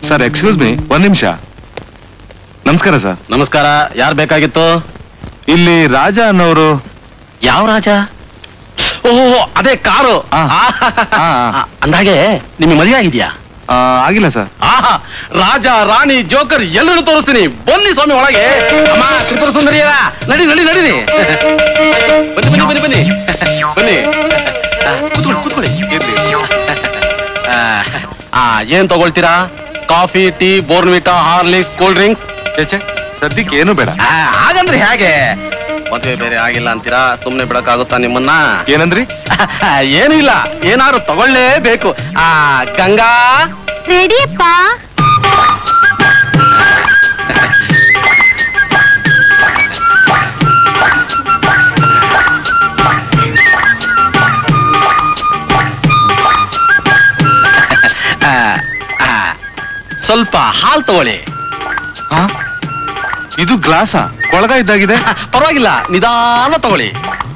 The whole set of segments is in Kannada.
ಸರ್ ಎಕ್ಸ್ಕ್ಯೂಸ್ ಮೀ ಒಂದ್ ನಿಮಿಷ ನಮಸ್ಕಾರ ಸರ್ ನಮಸ್ಕಾರ ಯಾರು ಬೇಕಾಗಿತ್ತು ಇಲ್ಲಿ ರಾಜ ಅನ್ನೋರು ಯಾವ ರಾಜ ಓಹೋ ಅದೇ ಕಾರು ಆ. ಆ, ಆ, ಆ. ಅಂದಾಗೆ ನಿಮಗೆ ಮದುವೆ ಆಗಿದ್ಯಾ ಆ, ಆಗಿಲ್ಲ ಸರ್ ಆಹಾ ರಾಜ ರಾಣಿ ಜೋಕರ್ ಎಲ್ಲರೂ ತೋರಿಸ್ತೀನಿ ಬನ್ನಿ ಸ್ವಾಮಿ ಒಳಗೆ ಅಮ್ಮ ತ್ರಿಪುರ ಸುಂದರಿಯರ ನಡಿ ನಡಿ ನಡೀರಿ ಬನ್ನಿ ಬನ್ನಿ ಬನ್ನಿ ಬನ್ನಿ ಬನ್ನಿ ಆ, ಕೂತ್ಕೊಳ್ಳಿ ಕೂತ್ಕೊಳ್ಳಿ ಆ, ಆ ಏನ್ ತಗೊಳ್ತೀರಾ coffee tea Bournvita Horlicks cool drinks ಚೇಚೆ ಸದ್ಯಕ್ಕೆ ಏನು ಬೇಡ ಆ, ಹಾಗಂದ್ರೆ ಹೇಗೆ ಮದುವೆ ಬೇರೆ ಆಗಿಲ್ಲ ಅಂತೀರಾ ಸುಮ್ನೆ ಬಿಡಕ್ಕಾಗುತ್ತಾ ನಿಮ್ಮನ್ನ ಏನಂದ್ರಿ ಏನೂ ಇಲ್ಲ ಏನಾದ್ರು ತಗೊಳ್ಳೇಬೇಕು ಆ ಗಂಗಾ ರೆಡಿಯಪ್ಪ ಆ, ಆ, ಸ್ವಲ್ಪ ಹಾಲ್ ತಗೊಳ್ಳಿ ಆ? ಇದು ಗ್ಲಾಸಾ ಕೊಳಗ ಇದ್ದಾಗಿದೆ ಪರವಾಗಿಲ್ಲ ನಿಧಾನ ತಗೊಳ್ಳಿ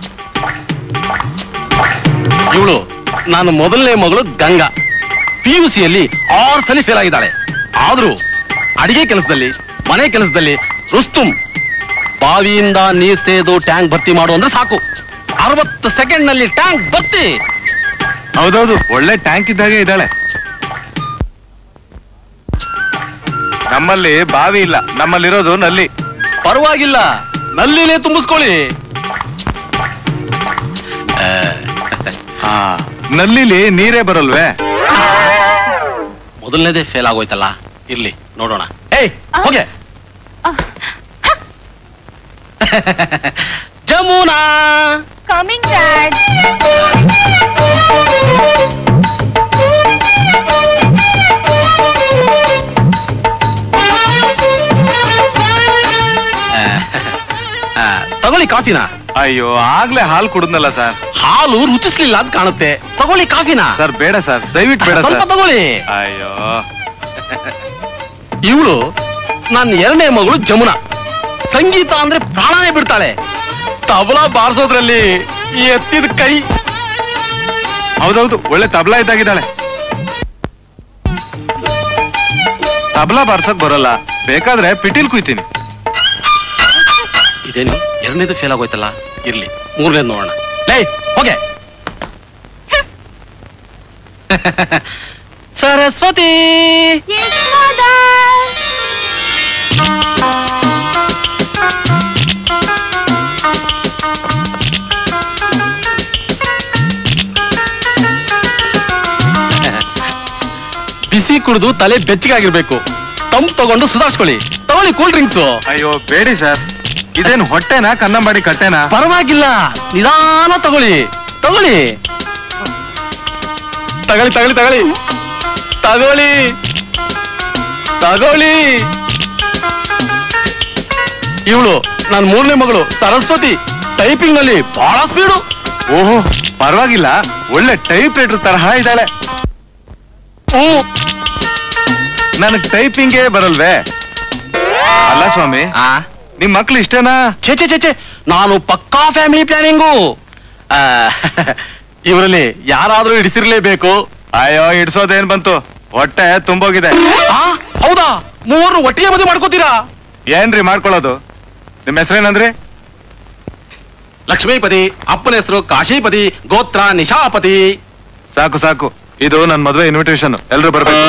ಇವಳು ನಾನು ಮೊದಲನೇ ಮಗಳು ಗಂಗಾ ಪಿ ಯು ಸಿಯಲ್ಲಿ ಆರು ಸಲ ಫೇಲ್ ಆಗಿದ್ದಾಳೆ ಆದ್ರೂ ಅಡಿಗೆ ಕೆಲಸದಲ್ಲಿ ಮನೆ ಕೆಲಸದಲ್ಲಿ ರುಸ್ತುಂ ಬಾವಿಯಿಂದ ನೀರ್ ಸೇದು ಟ್ಯಾಂಕ್ ಭರ್ತಿ ಮಾಡು ಅಂದ್ರೆ ಸಾಕು ಅರವತ್ತು ಸೆಕೆಂಡ್ ನಲ್ಲಿ ಟ್ಯಾಂಕ್ ಭರ್ತಿ ಹೌದೌದು ಒಳ್ಳೆ ಟ್ಯಾಂಕ್ ಇದ್ದಾಗೆ ಇದ್ದಾಳೆ ನಮ್ಮಲ್ಲಿ ಬಾವಿ ಇಲ್ಲ ನಮ್ಮಲ್ಲಿರೋದು ನಲ್ಲಿ ಪರವಾಗಿಲ್ಲ ನಲ್ಲಿನೇ ತುಂಬಿಸ್ಕೊಳ್ಳಿ ಹಾ ನಲ್ಲಿಲಿ ನೀರೇ ಬರಲ್ವೇ ಮೊದಲನೇದೇ ಫೇಲ್ ಆಗೋಯ್ತಲ್ಲ ಇರ್ಲಿ ನೋಡೋಣ ಏಯ್ ಹೋಗೆ ಜಮುನಾ ಕಮಿಂಗ್ ಡ್ಯಾಡ್ ಆ, ತಗೊಳ್ಳಿ ಕಾಫಿನ ಅಯ್ಯೋ ಆಗ್ಲೇ ಹಾಲು ಕುಡಿದ್ನಲ್ಲ ಸರ್ ಹಾಲು ರುಚಿಸ್ಲಿಲ್ಲ ಅಂತ ಕಾಣುತ್ತೆ ತಗೊಳ್ಳಿ ಕಾಫಿನ ಸರ್ ಬೇಡ ಸರ್ ದಯವಿಟ್ಟು ಬೇಡ ಸ್ವಲ್ಪ ಸರ್ ತಗೊಳ್ಳಿ ಅಯ್ಯೋ ಇವಳು ನನ್ನ ಎರಡನೇ ಮಗಳು ಜಮುನಾ ಸಂಗೀತ ಅಂದ್ರೆ ಪ್ರಾಣನೇ ಬಿಡ್ತಾಳೆ ತಬಲಾ ಬಾರಿಸೋದ್ರಲ್ಲಿ ಎತ್ತಿದ ಕೈ ಹೌದೌದು ಒಳ್ಳೆ ತಬ್ಲಾ ಇದ್ದಾಗಿದ್ದಾಳೆ ತಬ್ಲಾ ಬಾರ್ಸಕ್ ಬರಲ್ಲ ಬೇಕಾದ್ರೆ ಪಿಟೀಲ್ ಕುಯ್ತೀನಿ ಇದೇನು ಎರಡನೇದು ಫೇಲ್ ಆಗೋಯ್ತಲ್ಲ ಇರ್ಲಿ ಮೂರನೇದು ನೋಡೋಣ ಲೇ ಹೋಗೆ ಸರಸ್ವತಿ ಬಿಸಿ ಕುಡಿದು ತಲೆ ಬೆಚ್ಚಗಾಗಿರ್ಬೇಕು ತಂಪ್ ತಗೊಂಡು ಸುಧಾರಿಸ್ಕೊಳ್ಳಿ ತಗೊಳ್ಳಿ ಕೂಲ್ ಡ್ರಿಂಕ್ಸು ಅಯ್ಯೋ ಬೇಡಿ ಸರ್ ಇದೇನು ಹೊಟ್ಟೆನಾ ಕನ್ನಂಬಾಡಿ ಕಟ್ಟೆನಾ ಪರವಾಗಿಲ್ಲ ನಿಧಾನ ತಗೊಳ್ಳಿ ತಗೊಳ್ಳಿ ತಗೊಳ್ಳಿ ತಗೊಳ್ಳಿ ತಗೊಳ್ಳಿ ತಗೊಳ್ಳಿ ತಗೊಳ್ಳಿ ಇವಳು ನನ್ನ ಮೂರನೇ ಮಗಳು ಸರಸ್ವತಿ ಟೈಪಿಂಗ್ ನಲ್ಲಿ ಬಹಳ ಸ್ಪೀಡು ಓಹೋ ಪರವಾಗಿಲ್ಲ ಒಳ್ಳೆ ಟೈಪ್ ರೈಟರ್ ತರಹ ಇದ್ದಾಳೆ ಹ್ಮ್. ನನಗ್ ಟೈಪಿಂಗೇ ಬರಲ್ವೇ ಅಲ್ಲ ಸ್ವಾಮಿ ಆ ನಿಮ್ ಮಕ್ಳು ಇಷ್ಟೇನಾ ಛೇ ಛೇ ಛೇ ಛೇ ನಾನು ಪಕ್ಕಾ ಫ್ಯಾಮಿಲಿ ಪ್ಲಾನಿಂಗು ಇವರಲ್ಲಿ ಯಾರಾದ್ರೂ ಇಡಿಸಿರ್ಲೇಬೇಕು ಅಯ್ಯೋ ಇಡ್ಸೋದೇನ್ ಬಂತು ಹೊಟ್ಟೆ ತುಂಬೋಗಿದೆ ಆ, ಹೌದಾ ಮೂವರು ಒಟ್ಟಿಗೆ ಮದುವೆ ಮಾಡ್ಕೋತೀರಾ ಏನ್ರಿ ಮಾಡ್ಕೊಳ್ಳೋದು ನಿಮ್ ಹೆಸರೇನಂದ್ರಿ ಲಕ್ಷ್ಮೀಪತಿ ಅಪ್ಪನ ಹೆಸರು ಕಾಶೀಪತಿ ಗೋತ್ರ ನಿಶಾಪತಿ ಸಾಕು ಸಾಕು ಇದು ನನ್ ಮದ್ವೆ ಇನ್ವಿಟೇಷನ್ ಎಲ್ರು ಬರ್ಬೇಕು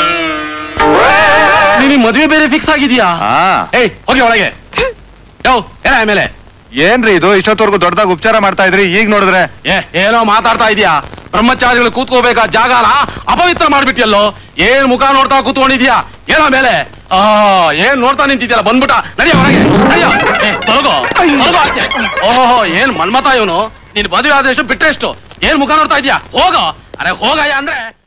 ನಿನಗೆ ಮದುವೆ ಬೇರೆ ಫಿಕ್ಸ್ ಆಗಿದ್ಯಾ ಹಾ ಏಯ್ ಹೋಗಿ ಒಳಗೆ ಯೋ ಏನ ಆಮೇಲೆ ಏನ್ರಿ ಇದು ಇಷ್ಟೊತ್ತವರೆಗೂ ದೊಡ್ಡದಾಗ ಉಪಚಾರ ಮಾಡ್ತಾ ಇದ್ರಿ ಈಗ ನೋಡಿದ್ರೆ ಏ ಏನೋ ಮಾತಾಡ್ತಾ ಇದೀಯಾ ಬ್ರಹ್ಮಚಾರಿಗಳು ಕೂತ್ಕೋಬೇಕಾ ಜಾಗನ ಅಪವಿತ್ರ ಮಾಡ್ಬಿಟ್ಟಿಯಲ್ಲೋ ಏನ್ ಮುಖ ನೋಡ್ತಾ ಕೂತ್ಕೊಂಡಿದ್ಯಾ ಏನೋ ಮೇಲೆ ಆ ಏನ್ ನೋಡ್ತಾ ನಿಂತಿದ್ಯಲ್ಲ ಬಂದ್ಬಿಟ್ಟ ನಡಿಯ ಹೊರಗೆ ನಡಿಯ ಏ ತೊಲಗೋ ತೊಲಗೋ ಆಚೆ. ಓಹೋ ಏನ್ ಮನ್ಮತ ಇವನು ನೀನ್ ಮದುವೆ ಆದೇಶ ಬಿಟ್ರೆ ಎಷ್ಟು ಏನ್ ಮುಖ ನೋಡ್ತಾ ಇದೀಯಾ ಹೋಗೋ ಅರೆ ಹೋಗಯ್ಯ ಅಂದ್ರೆ